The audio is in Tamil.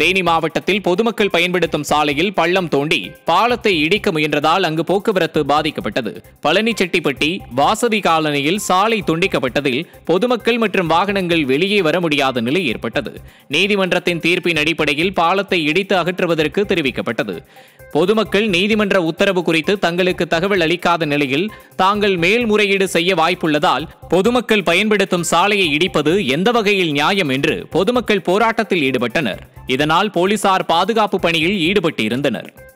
தேனி மாவட்டத்தில் பொதுமக்கள் பயன்படுத்தும் சாலையில் பள்ளம் தோண்டி பாலத்தை இடிக்க முயன்றதால் அங்கு போக்குவரத்து பாதிக்கப்பட்டது பழனிச்செட்டிப்பட்டி வாசவி காலனியில் சாலை துண்டிக்கப்பட்டதில் பொதுமக்கள் மற்றும் வாகனங்கள் வெளியே வர முடியாத நிலை ஏற்பட்டது நீதிமன்றத்தின் தீர்ப்பின் அடிப்படையில் பாலத்தை இடித்து அகற்றுவதற்கு தெரிவிக்கப்பட்டது பொதுமக்கள் நீதிமன்ற உத்தரவு குறித்து தங்களுக்கு தகவல் அளிக்காத நிலையில் தாங்கள் மேல்முறையீடு செய்ய வாய்ப்புள்ளதால் பொதுமக்கள் பயன்படுத்தும் சாலையை இடிப்பது எந்த வகையில் நியாயம் என்று பொதுமக்கள் போராட்டத்தில் ஈடுபட்டனர் இதனால் போலீசார் பாதுகாப்பு பணியில் ஈடுபட்டிருந்தனர்